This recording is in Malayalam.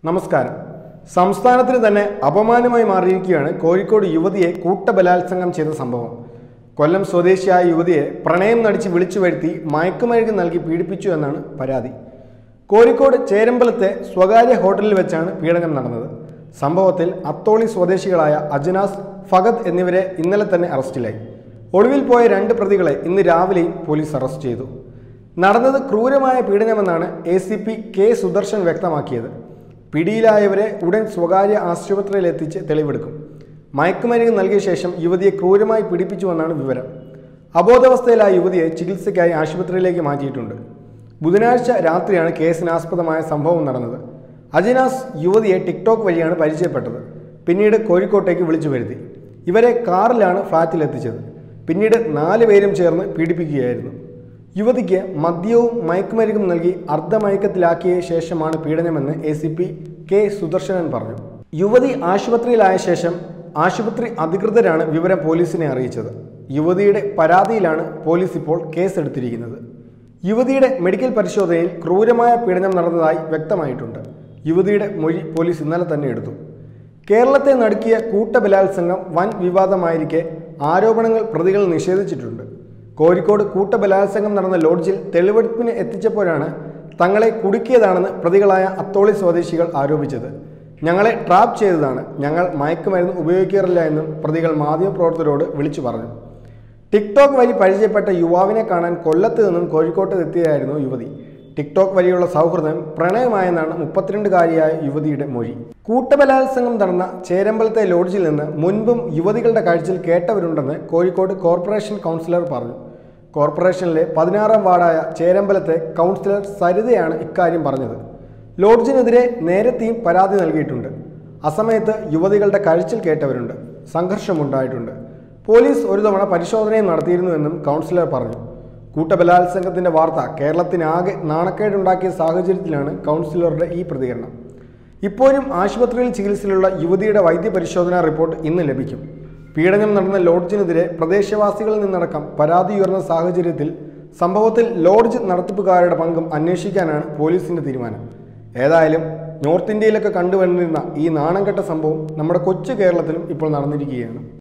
നമസ്കാരം സംസ്ഥാനത്തിന് തന്നെ അപമാനമായി മാറിയിരിക്കുകയാണ് കോഴിക്കോട് യുവതിയെ കൂട്ടബലാത്സംഗം ചെയ്ത സംഭവം കൊല്ലം സ്വദേശിയായ യുവതിയെ പ്രണയം നടിച്ച് വിളിച്ചു വരുത്തി മയക്കുമരുന്ന് നൽകി പീഡിപ്പിച്ചു എന്നാണ് പരാതി കോഴിക്കോട് ചേരമ്പലത്തെ സ്വകാര്യ ഹോട്ടലിൽ വെച്ചാണ് പീഡനം നടന്നത് സംഭവത്തിൽ അത്തോളി സ്വദേശികളായ അജനാസ് ഫഗത് എന്നിവരെ ഇന്നലെ തന്നെ അറസ്റ്റിലായി ഒളിവിൽ പോയ രണ്ട് പ്രതികളെ ഇന്ന് രാവിലെയും പോലീസ് അറസ്റ്റ് ചെയ്തു നടന്നത് ക്രൂരമായ പീഡനമെന്നാണ് A C P K Sudarshan വ്യക്തമാക്കിയത് പിടിയിലായവരെ ഉടൻ സ്വകാര്യ ആശുപത്രിയിൽ എത്തിച്ച് തെളിവെടുക്കും മയക്കുമരുന്ന് നൽകിയ ശേഷം യുവതിയെ ക്രൂരമായി പീഡിപ്പിച്ചുവെന്നാണ് വിവരം അബോധാവസ്ഥയിലായ യുവതിയെ ചികിത്സയ്ക്കായി ആശുപത്രിയിലേക്ക് മാറ്റിയിട്ടുണ്ട് ബുധനാഴ്ച രാത്രിയാണ് കേസിനാസ്പദമായ സംഭവം നടന്നത് അജിനാസ് യുവതിയെ ടിക്ടോക്ക് വഴിയാണ് പരിചയപ്പെട്ടത് പിന്നീട് കോഴിക്കോട്ടേക്ക് വിളിച്ചു വരുത്തി ഇവരെ കാറിലാണ് ഫ്ളാറ്റിലെത്തിച്ചത് പിന്നീട് നാല് പേരും ചേർന്ന് പീഡിപ്പിക്കുകയായിരുന്നു യുവതിക്ക് മദ്യവും മയക്കുമരുന്നും നൽകി അർദ്ധമയക്കത്തിലാക്കിയ ശേഷമാണ് പീഡനമെന്ന് A C P K Sudarshanan പറഞ്ഞു യുവതി ആശുപത്രിയിലായ ശേഷം ആശുപത്രി അധികൃതരാണ് വിവരം പോലീസിനെ അറിയിച്ചത് യുവതിയുടെ പരാതിയിലാണ് പോലീസ് ഇപ്പോൾ കേസെടുത്തിരിക്കുന്നത് യുവതിയുടെ മെഡിക്കൽ പരിശോധനയിൽ ക്രൂരമായ പീഡനം നടന്നതായി വ്യക്തമായിട്ടുണ്ട് യുവതിയുടെ മൊഴി പോലീസ് ഇന്നലെ തന്നെ എടുത്തു കേരളത്തെ നടുക്കിയ കൂട്ടബലാത്സംഗം വൻ വിവാദമായിരിക്കെ ആരോപണങ്ങൾ പ്രതികൾ നിഷേധിച്ചിട്ടുണ്ട് കോഴിക്കോട് കൂട്ടബലാത്സംഗം നടന്ന ലോഡ്ജിൽ തെളിവെടുപ്പിന് എത്തിച്ചപ്പോഴാണ് തങ്ങളെ കുടുക്കിയതാണെന്ന് പ്രതികളായ അത്തോളി സ്വദേശികൾ ആരോപിച്ചത് ഞങ്ങളെ ട്രാപ്പ് ചെയ്തതാണ് ഞങ്ങൾ മയക്കുമരുന്ന് ഉപയോഗിക്കാറില്ല എന്നും പ്രതികൾ മാധ്യമപ്രവർത്തകരോട് വിളിച്ചു പറഞ്ഞു ടിക്ടോക്ക് വഴി പരിചയപ്പെട്ട യുവാവിനെ കാണാൻ കൊല്ലത്ത് നിന്നും കോഴിക്കോട്ട് എത്തിയതായിരുന്നു യുവതി ടിക്ടോക്ക് വഴിയുള്ള സൗഹൃദം പ്രണയമായെന്നാണ് മുപ്പത്തിരണ്ടുകാരിയായ യുവതിയുടെ മൊഴി കൂട്ടബലാത്സംഗം നടന്ന ചേരമ്പലത്തെ ലോഡ്ജിൽ നിന്ന് മുൻപും യുവതികളുടെ കാഴ്ചയിൽ കേട്ടവരുണ്ടെന്ന് കോഴിക്കോട് കോർപ്പറേഷൻ കൗൺസിലർ പറഞ്ഞു കോർപ്പറേഷനിലെ പതിനാറാം വാർഡായ ചേരമ്പലത്തെ കൗൺസിലർ സരിതയാണ് ഇക്കാര്യം പറഞ്ഞത് ലോഡ്ജിനെതിരെ നേരത്തെയും പരാതി നൽകിയിട്ടുണ്ട് അസമയത്ത് യുവതികളുടെ കഴുച്ചിൽ കേട്ടവരുണ്ട് സംഘർഷമുണ്ടായിട്ടുണ്ട് പോലീസ് ഒരു തവണ പരിശോധനയും നടത്തിയിരുന്നുവെന്നും കൗൺസിലർ പറഞ്ഞു കൂട്ടബലാത്സംഗത്തിന്റെ വാർത്ത കേരളത്തിനാകെ നാണക്കേടുണ്ടാക്കിയ സാഹചര്യത്തിലാണ് കൗൺസിലറുടെ ഈ പ്രതികരണം ഇപ്പോഴും ആശുപത്രിയിൽ ചികിത്സയിലുള്ള യുവതിയുടെ വൈദ്യപരിശോധനാ റിപ്പോർട്ട് ഇന്ന് ലഭിക്കും പീഡനം നടന്ന ലോഡ്ജിനെതിരെ പ്രദേശവാസികളിൽ നിന്നടക്കം പരാതി ഉയർന്ന സാഹചര്യത്തിൽ സംഭവത്തിൽ ലോഡ്ജ് നടത്തിപ്പുകാരുടെ പങ്കും അന്വേഷിക്കാനാണ് പോലീസിന്റെ തീരുമാനം ഏതായാലും നോർത്ത് ഇന്ത്യയിലൊക്കെ കണ്ടുവന്നിരുന്ന ഈ നാണംകെട്ട സംഭവം നമ്മുടെ കൊച്ചു കേരളത്തിലും ഇപ്പോൾ നടന്നിരിക്കുകയാണ്